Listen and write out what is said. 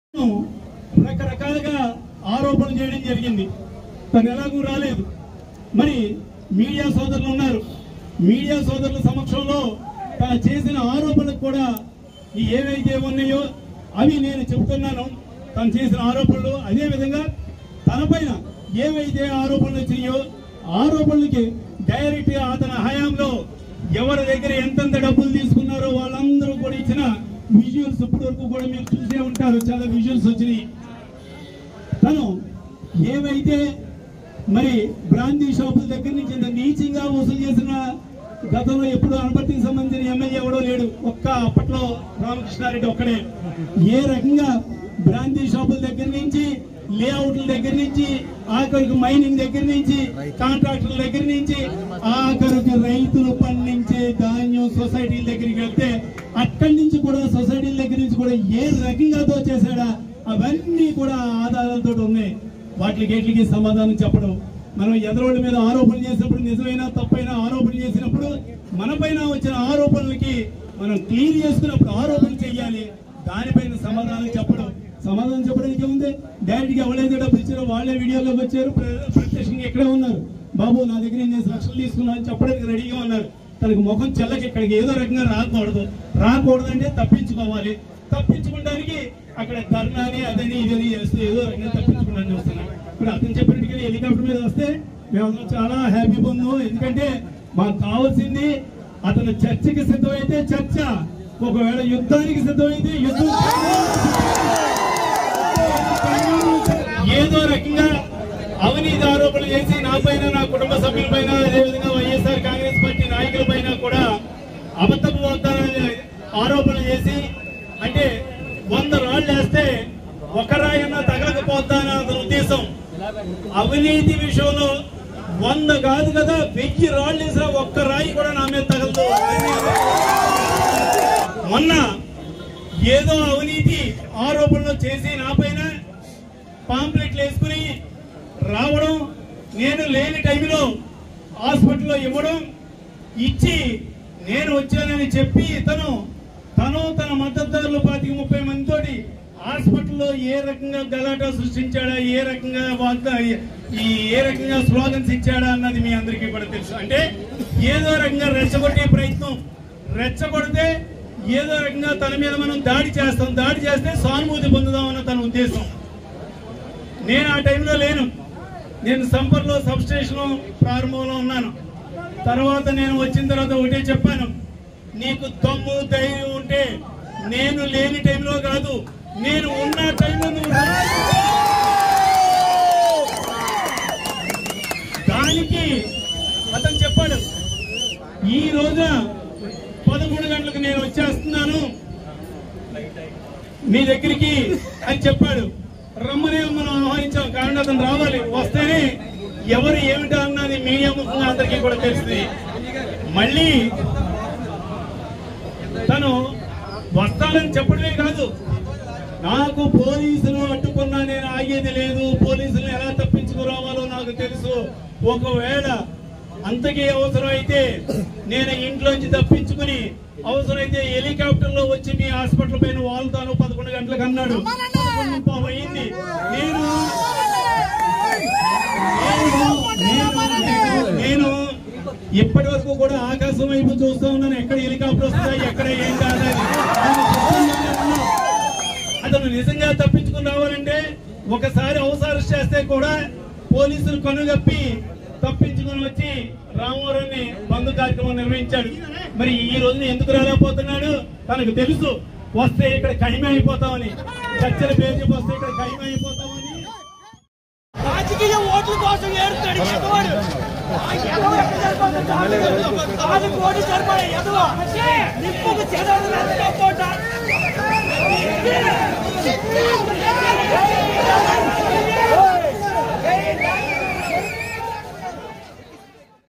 రకరకాలుగా ఆరోపణలు చేయడం జరిగింది తను ఎలాగూ రాలేదు మరి మీడియా సోదరులు ఉన్నారు మీడియా సోదరుల సమక్షంలో తను చేసిన ఆరోపణలకు కూడా ఈ ఏవైతే ఉన్నాయో అవి నేను చెబుతున్నాను తను చేసిన ఆరోపణలు అదే విధంగా తన పైన ఏవైతే ఆరోపణలు వచ్చినాయో ఆరోపణలకి డైరెక్ట్ గా అతని హయాంలో ఎవరి దగ్గర ఎంతెంత డబ్బులు తీసుకున్నారో వాళ్ళందరూ కూడా ఇచ్చిన విజువల్స్ ఇప్పటి వరకు కూడా మీరు చూసే ఉంటారు చాలా విజువల్స్ వచ్చినాయి తను ఏవైతే మరి బ్రాందీ షాపుల దగ్గర నుంచి ఇంత నీచంగా వసూలు చేసిన గతంలో ఎప్పుడు అనపర్తికి సంబంధించిన ఎమ్మెల్యే ఎవడో లేడు ఒక్క అప్పట్లో రామకృష్ణారెడ్డి ఒక్కడే ఏ రకంగా బ్రాందీ షాపుల దగ్గర నుంచి లేఅవుట్ల దగ్గర నుంచి ఆఖరికి మైనింగ్ దగ్గర నుంచి కాంట్రాక్టర్ల దగ్గర నుంచి ఆఖరికి రైతులు పండించే ధాన్యం సొసైటీల దగ్గరికి వెళ్తే అక్కడి నుంచి కూడా సొసైటీల దగ్గర నుంచి కూడా ఏ రకంగా దోచేశాడా అవన్నీ కూడా ఆధారాలతో ఉన్నాయి వాటి గేట్లకి సమాధానం చెప్పడం మనం ఎదరోళ్ళ మీద ఆరోపణలు చేసినప్పుడు నిజమైన తప్పైన ఆరోపణ చేసినప్పుడు మన పైన వచ్చిన ఆరోపణలకి మనం క్లియర్ చేసుకున్నప్పుడు ఆరోపణ చేయాలి దానిపైన సమాధానం చెప్పడం సమాధానం చెప్పడానికి ఉంది డైరెక్ట్ గా ఎవరైతే డబ్బులు ఇచ్చారో వాళ్ళే వీడియోలోకి వచ్చారు ప్ర- ప్రత్యక్షంగా ఇక్కడే ఉన్నారు బాబు నా దగ్గర నేను లక్షలు తీసుకున్నా అని చెప్పడానికి రెడీగా ఉన్నారు తనకు ముఖం చెల్లకి ఇక్కడికి ఏదో రకంగా రాకూడదు రాకూడదంటే తప్పించుకోవాలి తప్పించుకోవడానికి అక్కడ ధర్నాని అదని ఇదని చేస్తే ఏదో రకంగా తప్పించుకోవడానికి వస్తున్నాం ఇప్పుడు అతను చెప్పినట్టుగా హెలికాప్టర్ మీద వస్తే మేము చాలా హ్యాపీ పొందాం ఎందుకంటే మాకు కావాల్సింది అతను చర్చకి సిద్ధమైతే చర్చ ఒకవేళ యుద్ధానికి సిద్ధమైతే యుద్ధం ఏదో రకంగా అవినీతి ఆరోపణలు చేసి నా పైన నా కుటుంబ సభ్యుల పైన అదేవిధంగా వైఎస్ఆర్ కాంగ్రెస్ పార్టీ నాయకుల పైన కూడా అబద్ధపు వాగ్దానాలు ఆరోపణలు చేసి అంటే వంద రాళ్ళు వేస్తే ఒక రాయన్నా తగలకపోతాన అతని ఉద్దేశం అవినీతి విషయంలో వంద కాదు కదా వెయ్యి రాళ్ళు వేసినా ఒక్క రాయి కూడా నా మీద తగలదు మొన్న ఏదో అవినీతి ఆరోపణలు చేసి నా పైన పాంప్లెట్లు వేసుకుని రావడం నేను లేని టైంలో హాస్పిటల్లో ఇవ్వడం ఇచ్చి నేను వచ్చానని చెప్పి ఇతను తను తన మద్దతుదారులు పాతిక ముప్పై మందితోటి హాస్పిటల్లో ఏ రకంగా గలాటా సృష్టించాడా ఏ రకంగా వాగ్దా ఈ ఏ రకంగా స్లోగన్స్ ఇచ్చాడా అన్నది మీ అందరికీ కూడా తెలుసు అంటే ఏదో రకంగా రెచ్చగొట్టే ప్రయత్నం రెచ్చగొడితే ఏదో రకంగా తన మీద మనం దాడి చేస్తాం దాడి చేస్తే సానుభూతి పొందుదామన్న తన ఉద్దేశం నేను ఆ టైంలో లేను నేను సంపర్లో సబ్ స్టేషన్ ప్రారంభంలో ఉన్నాను తర్వాత నేను వచ్చిన తర్వాత ఒకటే చెప్పాను నీకు దమ్ము ధైర్యం ఉంటే నేను లేని టైంలో కాదు నేను ఉన్న టైంలో నువ్వు రా. దానికి అతను చెప్పాడు ఈ రోజున పదమూడు గంటలకు నేను వచ్చేస్తున్నాను మీ దగ్గరికి అని చెప్పాడు రమ్మనే మనం ఆహ్వానించాం కాబట్టి అతను రావాలి వస్తేనే ఎవరు ఏమిటా అన్నది మీడియా ముఖంగా అందరికీ కూడా తెలుస్తుంది మళ్ళీ తను వస్తానని చెప్పడమే కాదు నాకు పోలీసులు అడ్డుకున్నా నేను ఆగేది లేదు పోలీసులు ఎలా తప్పించుకురావాలో నాకు తెలుసు ఒకవేళ అంతకీ అవసరం అయితే నేను ఇంట్లోంచి తప్పించుకుని అవసరమైతే హెలికాప్టర్ లో వచ్చి మీ హాస్పిటల్ పైన వాళ్తాను పదకొండు గంటలకు అన్నాడు పదకొండు పావు అయింది నేను నేను- నేను- నేను ఇప్పటి వరకు కూడా ఆకాశం వైపు చూస్తూ ఉన్నాను ఎక్కడ హెలికాప్టర్ వస్తుందా ఎక్కడ ఏం కాదని ఆయన చెప్తుందనే ఉన్నా. అతను నిజంగా తప్పించుకుని రావాలంటే ఒకసారి అవసరం చేస్తే కూడా పోలీసులు కనుగప్పి తప్పించుకుని వచ్చి రామవరాన్ని బంధు కార్యక్రమం నిర్వహించాడు మరి ఈ రోజున ఎందుకు రాలేకపోతున్నాడు తనకు తెలుసు వస్తే ఇక్కడ కైమ అయిపోతామని చర్చల పేరు చెప్పి వస్తే ఇక్కడ కైమ అయిపోతామని రాజకీయ ఓట్ల కోసం ఏడుతాడు ఎదవాడు ఆ ఎదవ ఎక్కడ సరిపోతుంది? కాదు కోటి సరిపడే ఎదవ నిప్పుకు చెదవదు పూట